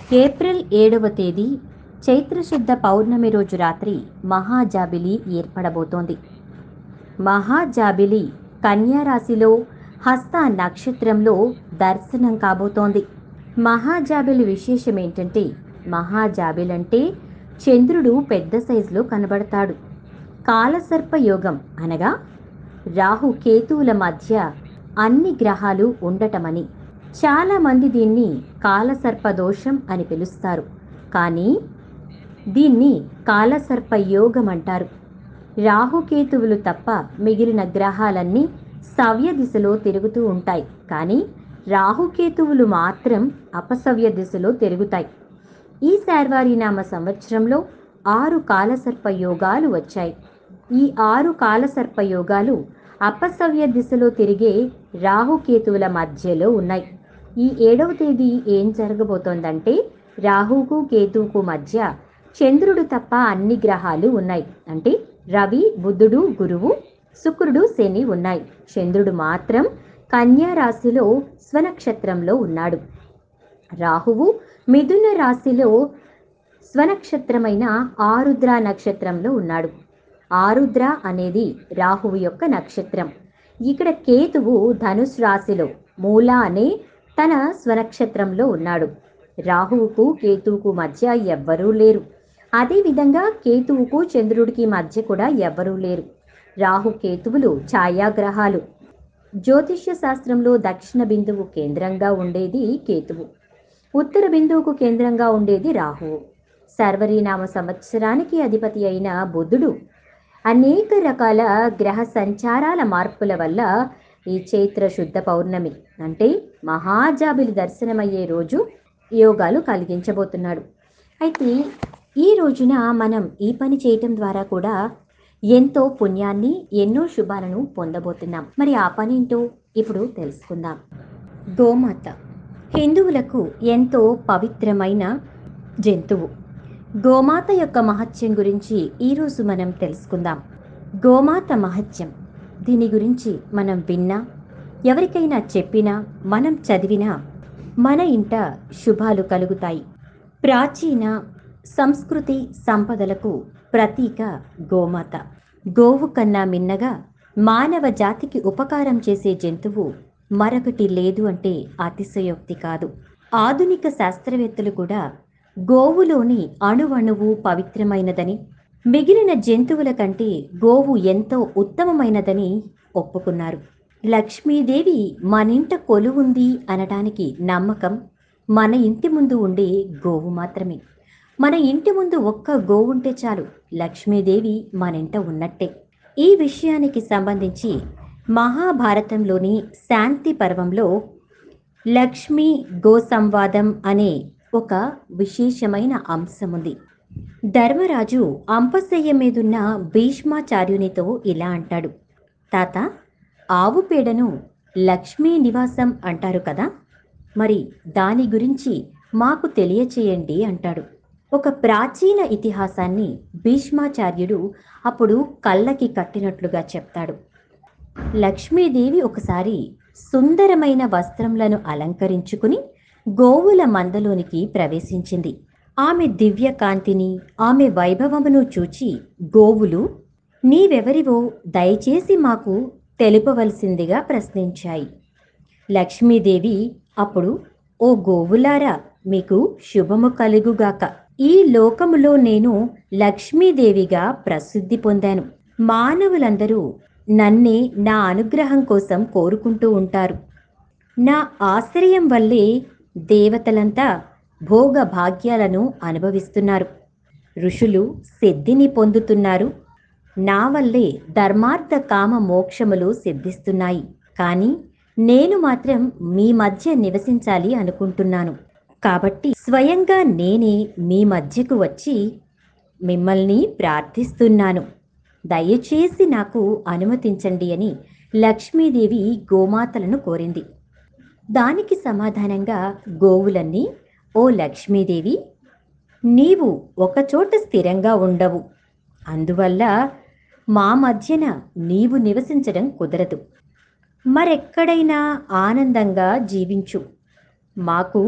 April ఏడవ తేదీ చైత్రశుద్ధ పౌర్ణమి రోజు రాత్రి మహాజాబిలి ఏర్పడబోతోంది మహాజాబిలి కన్యా రాశిలో హస్త నక్షత్రంలో దర్శనం కాబోతోంది మహాజాబిలి విశేషం ఏంటంటే మహాజాబిల్ అంటే చంద్రుడు పెద్ద సైజులో కనబడతాడు కాలసర్ప యోగం అనగా రాహు కేతువుల మధ్య అన్ని గ్రహాలు ఉండటమని చాలామంది దీన్ని కాలసర్ప దోషం అని పిలుస్తారు కానీ దీన్ని కాలసర్ప యోగం అంటారు రాహుకేతువులు తప్ప మిగిలిన గ్రహాలన్నీ సవ్య దిశలో తిరుగుతూ ఉంటాయి కానీ రాహుకేతువులు మాత్రం అపసవ్య దిశలో తిరుగుతాయి ఈ శార్వారీనామ సంవత్సరంలో ఆరు కాలసర్ప యోగాలు వచ్చాయి ఈ ఆరు కాలసర్ప యోగాలు అపసవ్య దిశలో తిరిగే రాహుకేతువుల మధ్యలో ఉన్నాయి ఈ ఏడవ తేదీ ఏం జరగబోతోందంటే రాహుకు కేతువుకు మధ్య చంద్రుడు తప్ప అన్ని గ్రహాలు ఉన్నాయి అంటే రవి బుధుడు గురువు శుక్రుడు శని ఉన్నాయి చంద్రుడు మాత్రం కన్యా రాశిలో స్వనక్షత్రంలో ఉన్నాడు రాహువు మిథున రాశిలో స్వనక్షత్రమైన ఆరుద్ర నక్షత్రంలో ఉన్నాడు ఆరుద్ర అనేది రాహువు యొక్క నక్షత్రం ఇక్కడ కేతువు ధనుస్ రాశిలో మూల అనే తన స్వనక్షత్రంలో ఉన్నాడు రాహువుకు కేతువుకు మధ్య ఎవ్వరూ లేరు అదేవిధంగా కేతువుకు చంద్రుడికి మధ్య కూడా ఎవ్వరూ లేరు రాహు కేతువులు ఛాయాగ్రహాలు జ్యోతిష్య శాస్త్రంలో దక్షిణ బిందువు కేంద్రంగా ఉండేది కేతువు ఉత్తర బిందువుకు కేంద్రంగా ఉండేది రాహువు సర్వరీనామ సంవత్సరానికి అధిపతి అయిన బుధుడు అనేక రకాల గ్రహ సంచారాల మార్పుల వల్ల ఈ చైత్ర శుద్ధ పౌర్ణమి అంటే మహాజాబిలి దర్శనమయ్యే రోజు యోగాలు కలిగించబోతున్నాడు అయితే ఈ రోజున మనం ఈ పని చేయటం ద్వారా కూడా ఎంతో పుణ్యాన్ని ఎన్నో శుభాలను పొందబోతున్నాం మరి ఆ పని ఏంటో ఇప్పుడు తెలుసుకుందాం గోమాత హిందువులకు ఎంతో పవిత్రమైన జంతువు గోమాత యొక్క మహత్యం గురించి ఈరోజు మనం తెలుసుకుందాం గోమాత మహత్యం దీని గురించి మనం విన్నా ఎవరికైనా చెప్పినా మనం చదివినా మన ఇంట శుభాలు కలుగుతాయి ప్రాచీన సంస్కృతి సంపదలకు ప్రతీక గోమాత గోవు కన్నా మిన్నగా మానవ జాతికి ఉపకారం చేసే జంతువు మరొకటి లేదు అంటే అతిశయోక్తి కాదు ఆధునిక శాస్త్రవేత్తలు కూడా గోవులోని అణువణువు పవిత్రమైనదని మిగిలిన జంతువుల కంటే గోవు ఎంతో ఉత్తమమైనదని ఒప్పుకున్నారు లక్ష్మీదేవి మనింట కొలువుంది అనడానికి నమ్మకం మన ఇంటి ముందు ఉండే గోవు మాత్రమే మన ఇంటి ముందు ఒక్క గోవుంటే చాలు లక్ష్మీదేవి మనింట ఉన్నట్టే ఈ విషయానికి సంబంధించి మహాభారతంలోని శాంతి పర్వంలో లక్ష్మీ గో సంవాదం అనే ఒక విశేషమైన అంశం ఉంది ధర్మరాజు అంపశయ్య మీదున్న భీష్మాచార్యునితో ఇలా అంటాడు తాత ఆవు పేడను లక్ష్మీ నివాసం అంటారు కదా మరి దాని గురించి మాకు తెలియచేయండి అంటాడు ఒక ప్రాచీన ఇతిహాసాన్ని భీష్మాచార్యుడు అప్పుడు కళ్ళకి కట్టినట్లుగా చెప్తాడు లక్ష్మీదేవి ఒకసారి సుందరమైన వస్త్రములను అలంకరించుకుని గోవుల మందలోనికి ప్రవేశించింది ఆమె దివ్య కాంతిని ఆమె వైభవమును చూచి గోవులు నీవెవరివో దయచేసి మాకు తెలుపవలసిందిగా ప్రశ్నించాయి లక్ష్మీదేవి అప్పుడు ఓ గోవులారా మీకు శుభము కలుగుగాక ఈ లోకములో నేను లక్ష్మీదేవిగా ప్రసిద్ధి పొందాను మానవులందరూ నన్నే నా అనుగ్రహం కోసం కోరుకుంటూ ఉంటారు నా ఆశ్రయం వల్లే దేవతలంతా భోగ భాగ్యాలను అనుభవిస్తున్నారు ఋషులు సిద్ధిని పొందుతున్నారు నా వల్లే ధర్మార్థ కామ మోక్షములు సిద్ధిస్తున్నాయి కానీ నేను మాత్రం మీ మధ్య నివసించాలి అనుకుంటున్నాను కాబట్టి స్వయంగా నేనే మీ మధ్యకు వచ్చి మిమ్మల్ని ప్రార్థిస్తున్నాను దయచేసి నాకు అనుమతించండి అని లక్ష్మీదేవి గోమాతలను కోరింది దానికి సమాధానంగా గోవులన్నీ ఓ లక్ష్మీదేవి నీవు ఒకచోట స్థిరంగా ఉండవు అందువల్ల మా మధ్యన నీవు నివసించడం కుదరదు మరెక్కడైనా ఆనందంగా జీవించు మాకు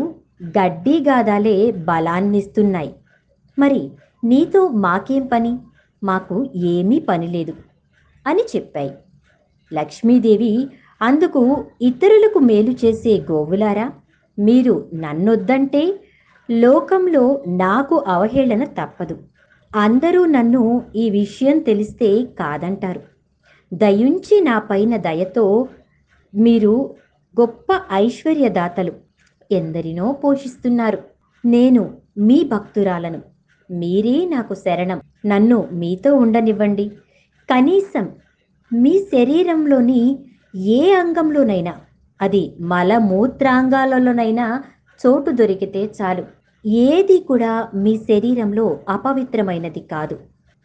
గడ్డి గాదాలే బలాన్నిస్తున్నాయి మరి నీతో మాకేం పని మాకు ఏమీ పని లేదు అని చెప్పాయి లక్ష్మీదేవి అందుకు ఇతరులకు మేలు చేసే గోవులారా మీరు నన్నొద్దంటే లోకంలో నాకు అవహేళన తప్పదు అందరూ నన్ను ఈ విషయం తెలిస్తే కాదంటారు దయుంచి నా పైన దయతో మీరు గొప్ప ఐశ్వర్యదాతలు ఎందరినో పోషిస్తున్నారు నేను మీ భక్తురాలను మీరే నాకు శరణం నన్ను మీతో ఉండనివ్వండి కనీసం మీ శరీరంలోని ఏ అంగంలోనైనా అది మలమూత్రాంగాలలోనైనా చోటు దొరికితే చాలు ఏది కూడా మీ శరీరంలో అపవిత్రమైనది కాదు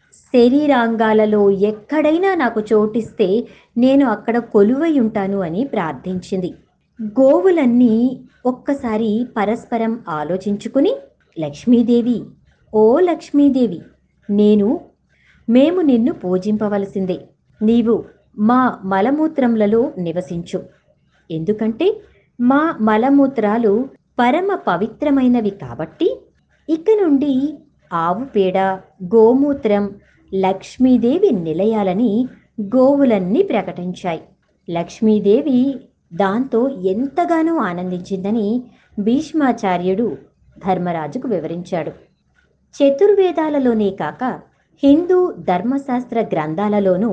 శరీరాంగాలలో ఎక్కడైనా నాకు చోటిస్తే నేను అక్కడ కొలువై ఉంటాను అని ప్రార్థించింది గోవులన్నీ ఒక్కసారి పరస్పరం ఆలోచించుకుని లక్ష్మీదేవి ఓ లక్ష్మీదేవి నేను మేము నిన్ను పూజింపవలసిందే నీవు మా మలమూత్రములలో నివసించు ఎందుకంటే మా మలమూత్రాలు పరమ పవిత్రమైనవి కాబట్టి ఇక నుండి ఆవు పేడ గోమూత్రం లక్ష్మీదేవి నిలయాలని గోవులన్నీ ప్రకటించాయి లక్ష్మీదేవి దాంతో ఎంతగానో ఆనందించిందని భీష్మాచార్యుడు ధర్మరాజుకు వివరించాడు చతుర్వేదాలలోనే కాక హిందూ ధర్మశాస్త్ర గ్రంథాలలోనూ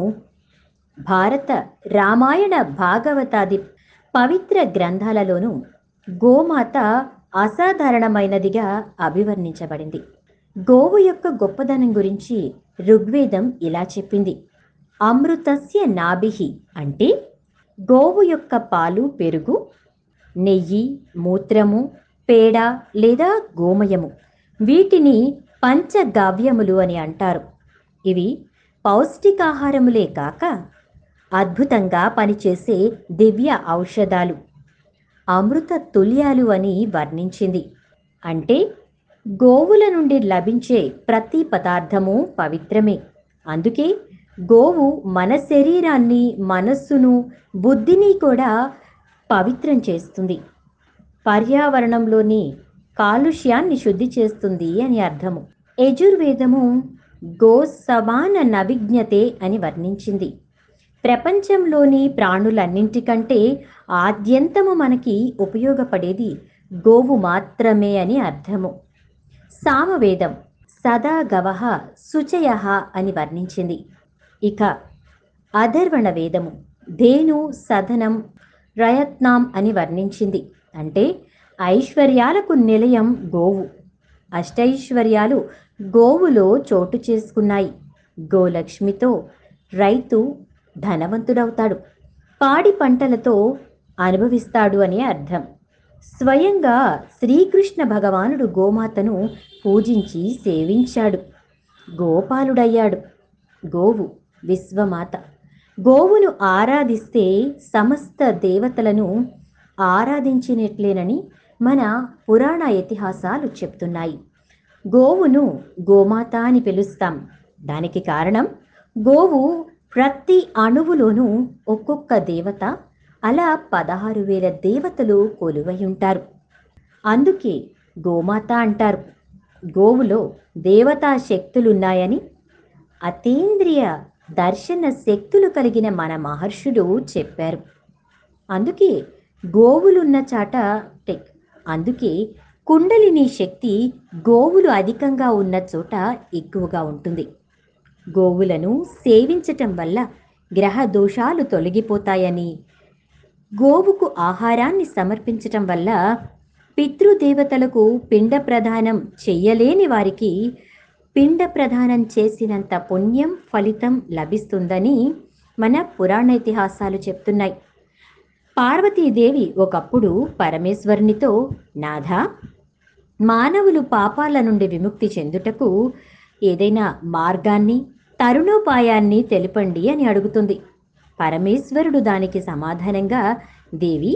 భారత రామాయణ భాగవతాది పవిత్ర గ్రంథాలలోనూ గోమాత అసాధారణమైనదిగా అభివర్ణించబడింది గోవు యొక్క గొప్పదనం గురించి ఋగ్వేదం ఇలా చెప్పింది అమృతస్య నాభిహి అంటే గోవు యొక్క పాలు పెరుగు నెయ్యి మూత్రము పేడ లేదా గోమయము వీటిని పంచగవ్యములు అని అంటారు ఇవి పౌష్టికాహారములే కాక అద్భుతంగా పనిచేసే దివ్య ఔషధాలు అమృత తుల్యాలు అని వర్ణించింది అంటే గోవుల నుండి లభించే ప్రతి పదార్థము పవిత్రమే అందుకే గోవు మన శరీరాన్ని మనస్సును బుద్ధిని కూడా పవిత్రం చేస్తుంది పర్యావరణంలోని కాలుష్యాన్ని శుద్ధి చేస్తుంది అని అర్థము యజుర్వేదము గో సమాన నవిజ్ఞతే అని వర్ణించింది ప్రపంచంలోని ప్రాణులన్నింటికంటే ఆద్యంతము మనకి ఉపయోగపడేది గోవు మాత్రమే అని అర్థము సామవేదం సదా గవహ శుచయ అని వర్ణించింది ఇక అధర్వణ వేదము ధేను సదనం రయత్నాం అని వర్ణించింది అంటే ఐశ్వర్యాలకు నిలయం గోవు అష్టైశ్వర్యాలు గోవులో చోటు చేసుకున్నాయి గోలక్ష్మితో రైతు ధనవంతుడవుతాడు పాడి పంటలతో అనుభవిస్తాడు అనే అర్థం స్వయంగా శ్రీకృష్ణ భగవానుడు గోమాతను పూజించి సేవించాడు గోపాలుడయ్యాడు గోవు విశ్వమాత గోవును ఆరాధిస్తే సమస్త దేవతలను ఆరాధించినట్లేనని మన పురాణ ఇతిహాసాలు చెప్తున్నాయి గోవును గోమాత అని పిలుస్తాం దానికి కారణం గోవు ప్రతి అణువులోనూ ఒక్కొక్క దేవత అలా పదహారు వేల దేవతలు కొలువై ఉంటారు అందుకే గోమాత అంటారు గోవులో దేవతా శక్తులున్నాయని అతీంద్రియ దర్శన శక్తులు కలిగిన మన మహర్షులు చెప్పారు అందుకే గోవులున్న చాట టెక్ అందుకే కుండలిని శక్తి గోవులు అధికంగా ఉన్న చోట ఎక్కువగా ఉంటుంది గోవులను సేవించటం వల్ల గ్రహ దోషాలు తొలగిపోతాయని గోవుకు ఆహారాన్ని సమర్పించటం వల్ల పితృదేవతలకు పిండ ప్రదానం చెయ్యలేని వారికి పిండ ప్రదానం చేసినంత పుణ్యం ఫలితం లభిస్తుందని మన పురాణ ఇతిహాసాలు చెప్తున్నాయి పార్వతీదేవి ఒకప్పుడు పరమేశ్వరునితో నాథా మానవులు పాపాల నుండి విముక్తి చెందుటకు ఏదైనా మార్గాన్ని తరుణోపాయాన్ని తెలుపండి అని అడుగుతుంది పరమేశ్వరుడు దానికి సమాధానంగా దేవి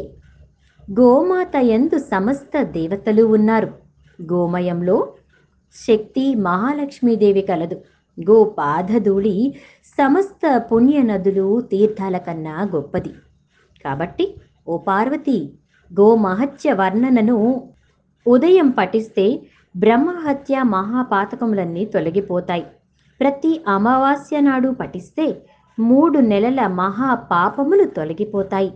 గోమాత ఎందు సమస్త దేవతలు ఉన్నారు గోమయంలో శక్తి మహాలక్ష్మీదేవి కలదు గోపాదధూళి సమస్త పుణ్య నదులు తీర్థాల కన్నా గొప్పది కాబట్టి ఓ పార్వతి గోమహత్య వర్ణనను ఉదయం పఠిస్తే బ్రహ్మహత్య మహాపాతకములన్నీ తొలగిపోతాయి ప్రతి అమావాస్య నాడు పఠిస్తే మూడు నెలల మహాపాపములు తొలగిపోతాయి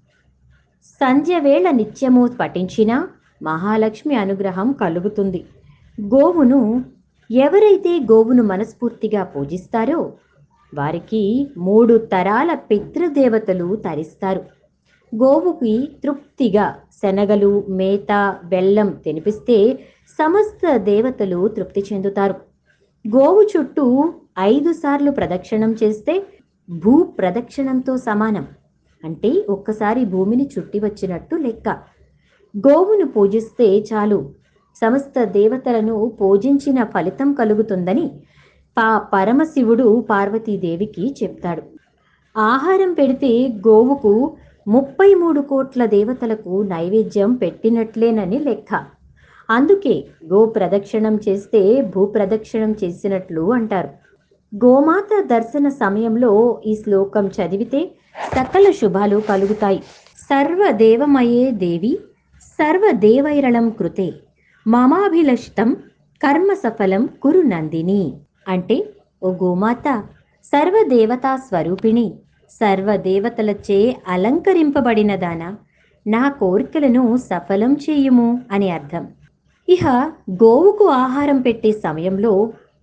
సంధ్య వేళ నిత్యము పఠించినా మహాలక్ష్మి అనుగ్రహం కలుగుతుంది గోవును ఎవరైతే గోవును మనస్ఫూర్తిగా పూజిస్తారో వారికి మూడు తరాల పితృదేవతలు తరిస్తారు గోవుకి తృప్తిగా శనగలు మేత బెల్లం తినిపిస్తే సమస్త దేవతలు తృప్తి చెందుతారు గోవు చుట్టూ ఐదు సార్లు ప్రదక్షిణం చేస్తే భూ ప్రదక్షిణంతో సమానం అంటే ఒక్కసారి భూమిని చుట్టి వచ్చినట్టు లెక్క గోవును పూజిస్తే చాలు సమస్త దేవతలను పూజించిన ఫలితం కలుగుతుందని పా పరమశివుడు పార్వతీదేవికి చెప్తాడు ఆహారం పెడితే గోవుకు ముప్పై మూడు కోట్ల దేవతలకు నైవేద్యం పెట్టినట్లేనని లెక్క అందుకే గో ప్రదక్షిణం చేస్తే భూ ప్రదక్షిణం చేసినట్లు అంటారు గోమాత దర్శన సమయంలో ఈ శ్లోకం చదివితే సకల శుభాలు కలుగుతాయి సర్వదేవమయే దేవి సర్వదేవైరళం కృతే మమాభిలషితం కర్మ సఫలం కురు నందిని అంటే ఓ గోమాత సర్వదేవతా స్వరూపిణి సర్వదేవతలచే అలంకరింపబడిన దాన నా కోరికలను సఫలం చేయుము అని అర్థం ఇహ గోవుకు ఆహారం పెట్టే సమయంలో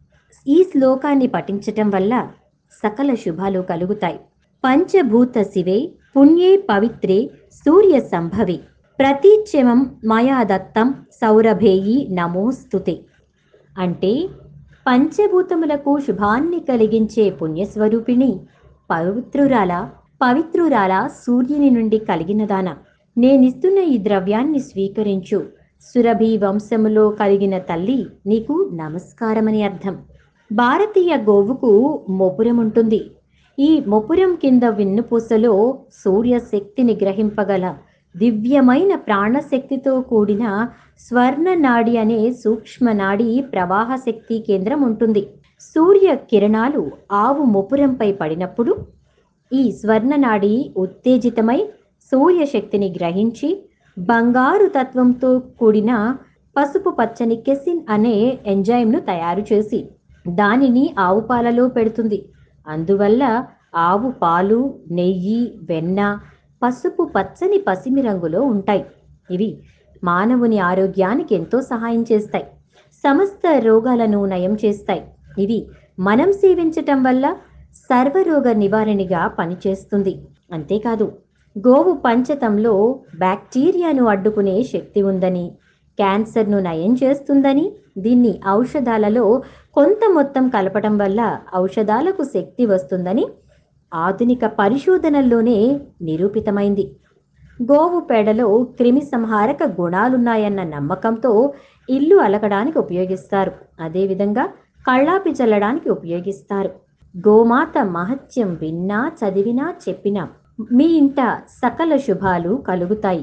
ఈ శ్లోకాన్ని పఠించటం వల్ల సకల శుభాలు కలుగుతాయి పంచభూత శివే పుణ్యే పవిత్రే సూర్య సంభవే ప్రతీచ్యమం మయా దత్తం సౌరభేయి నమోస్తుతే అంటే పంచభూతములకు శుభాన్ని కలిగించే పుణ్యస్వరూపిణి పవిత్రురాల పవిత్రురాల సూర్యుని నుండి కలిగినదాన నేనిస్తున్న ఈ ద్రవ్యాన్ని స్వీకరించు సురభి వంశములో కలిగిన తల్లి నీకు నమస్కారమని అర్థం భారతీయ గోవుకు మొపురం ఉంటుంది ఈ మొపురం కింద వెన్నుపూసలో సూర్యశక్తిని గ్రహింపగల దివ్యమైన ప్రాణశక్తితో కూడిన స్వర్ణ నాడి అనే సూక్ష్మ నాడి ప్రవాహ శక్తి కేంద్రం ఉంటుంది సూర్య కిరణాలు ఆవు మొపురంపై పడినప్పుడు ఈ స్వర్ణనాడి ఉత్తేజితమై సూర్యశక్తిని గ్రహించి బంగారు తత్వంతో కూడిన పసుపు పచ్చని కెసిన్ అనే ఎంజైమ్ను తయారు చేసి దానిని ఆవు పాలలో పెడుతుంది అందువల్ల ఆవు పాలు నెయ్యి వెన్న పసుపు పచ్చని పసిమి రంగులో ఉంటాయి ఇవి మానవుని ఆరోగ్యానికి ఎంతో సహాయం చేస్తాయి సమస్త రోగాలను నయం చేస్తాయి ఇవి మనం సేవించటం వల్ల సర్వరోగ నివారణగా పనిచేస్తుంది అంతేకాదు గోవు పంచతంలో బ్యాక్టీరియాను అడ్డుకునే శక్తి ఉందని క్యాన్సర్ను నయం చేస్తుందని దీన్ని ఔషధాలలో కొంత మొత్తం కలపటం వల్ల ఔషధాలకు శక్తి వస్తుందని ఆధునిక పరిశోధనల్లోనే నిరూపితమైంది గోవు పేడలో క్రిమి సంహారక గుణాలున్నాయన్న నమ్మకంతో ఇల్లు అలకడానికి ఉపయోగిస్తారు అదేవిధంగా కళ్ళాపి చల్లడానికి ఉపయోగిస్తారు గోమాత మహత్యం విన్నా చదివినా చెప్పినా మీ ఇంట సకల శుభాలు కలుగుతాయి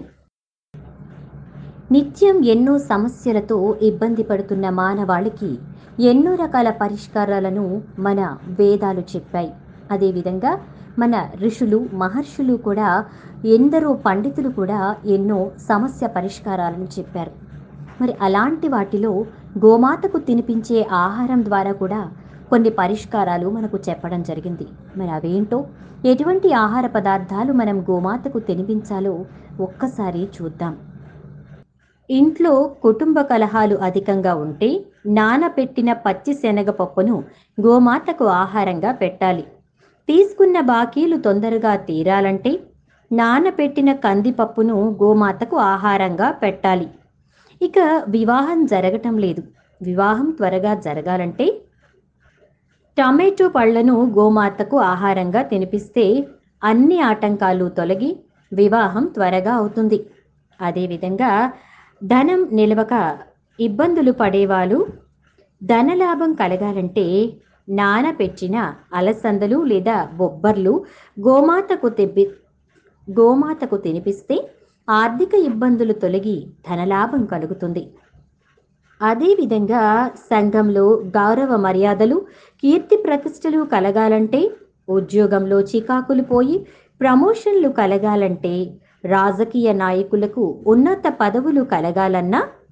నిత్యం ఎన్నో సమస్యలతో ఇబ్బంది పడుతున్న మానవాళికి ఎన్నో రకాల పరిష్కారాలను మన వేదాలు చెప్పాయి అదేవిధంగా మన ఋషులు మహర్షులు కూడా ఎందరో పండితులు కూడా ఎన్నో సమస్య పరిష్కారాలను చెప్పారు మరి అలాంటి వాటిలో గోమాతకు తినిపించే ఆహారం ద్వారా కూడా కొన్ని పరిష్కారాలు మనకు చెప్పడం జరిగింది మరి అవేంటో ఎటువంటి ఆహార పదార్థాలు మనం గోమాతకు తినిపించాలో ఒక్కసారి చూద్దాం ఇంట్లో కుటుంబ కలహాలు అధికంగా ఉంటే నానబెట్టిన పచ్చి శనగపప్పును గోమాతకు ఆహారంగా పెట్టాలి తీసుకున్న బాకీలు తొందరగా తీరాలంటే నానబెట్టిన కందిపప్పును గోమాతకు ఆహారంగా పెట్టాలి ఇక వివాహం జరగటం లేదు వివాహం త్వరగా జరగాలంటే టమాటో పళ్లను గోమాతకు ఆహారంగా తినిపిస్తే అన్ని ఆటంకాలు తొలగి వివాహం త్వరగా అవుతుంది అదేవిధంగా ధనం నిలవక ఇబ్బందులు పడేవాళ్ళు ధనలాభం కలగాలంటే నానపెట్టిన అలసందలు లేదా బొబ్బర్లు గోమాతకు తెబ్బి గోమాతకు తినిపిస్తే ఆర్థిక ఇబ్బందులు తొలగి ధనలాభం కలుగుతుంది అదేవిధంగా సంఘంలో గౌరవ మర్యాదలు కీర్తి ప్రతిష్టలు కలగాలంటే ఉద్యోగంలో చికాకులు పోయి ప్రమోషన్లు కలగాలంటే రాజకీయ నాయకులకు ఉన్నత పదవులు కలగాలన్నా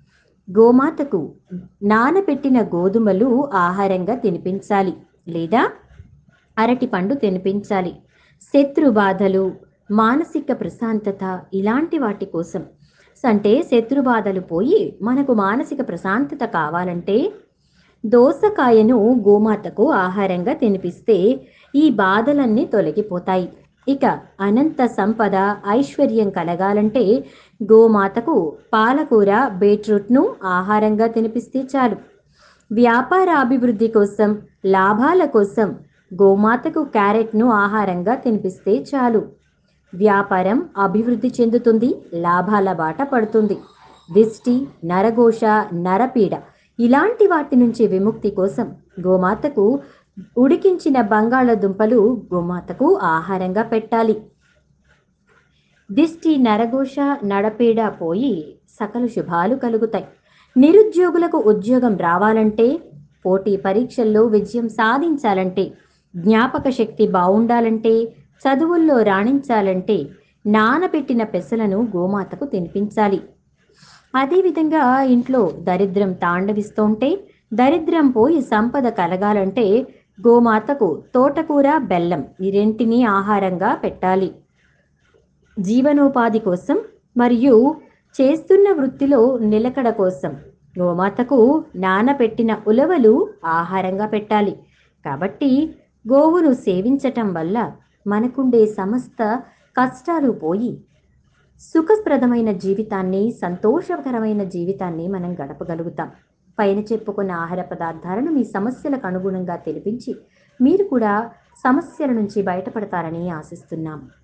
గోమాతకు నానబెట్టిన గోధుమలు ఆహారంగా తినిపించాలి లేదా అరటి పండు తినిపించాలి శత్రు బాధలు మానసిక ప్రశాంతత ఇలాంటి వాటి కోసం అంటే శత్రు బాధలు పోయి మనకు మానసిక ప్రశాంతత కావాలంటే దోసకాయను గోమాతకు ఆహారంగా తినిపిస్తే ఈ బాధలన్నీ తొలగిపోతాయి ఇక అనంత సంపద ఐశ్వర్యం కలగాలంటే గోమాతకు పాలకూర బీట్రూట్ను ఆహారంగా తినిపిస్తే చాలు వ్యాపార అభివృద్ధి కోసం లాభాల కోసం గోమాతకు క్యారెట్ను ఆహారంగా తినిపిస్తే చాలు వ్యాపారం అభివృద్ధి చెందుతుంది లాభాల బాట పడుతుంది దిష్టి నరఘోష నరపీడ ఇలాంటి వాటి నుంచి విముక్తి కోసం గోమాతకు ఉడికించిన బంగాళదుంపలు గోమాతకు ఆహారంగా పెట్టాలి దిష్టి నరఘోష నడపీడ పోయి సకల శుభాలు కలుగుతాయి నిరుద్యోగులకు ఉద్యోగం రావాలంటే పోటీ పరీక్షల్లో విజయం సాధించాలంటే జ్ఞాపక శక్తి బాగుండాలంటే చదువుల్లో రాణించాలంటే నానబెట్టిన పెసలను గోమాతకు తినిపించాలి అదేవిధంగా ఇంట్లో దరిద్రం తాండవిస్తుంటే దరిద్రం పోయి సంపద కలగాలంటే గోమాతకు తోటకూర బెల్లం ఈ రెంటిని ఆహారంగా పెట్టాలి జీవనోపాధి కోసం మరియు చేస్తున్న వృత్తిలో నిలకడ కోసం గోమాతకు నానబెట్టిన ఉలవలు ఆహారంగా పెట్టాలి కాబట్టి గోవును సేవించటం వల్ల మనకుండే సమస్త కష్టాలు పోయి సుఖప్రదమైన జీవితాన్ని సంతోషకరమైన జీవితాన్ని మనం గడపగలుగుతాం పైన చెప్పుకున్న ఆహార పదార్థాలను మీ సమస్యలకు అనుగుణంగా తెలిపించి మీరు కూడా సమస్యల నుంచి బయటపడతారని ఆశిస్తున్నాం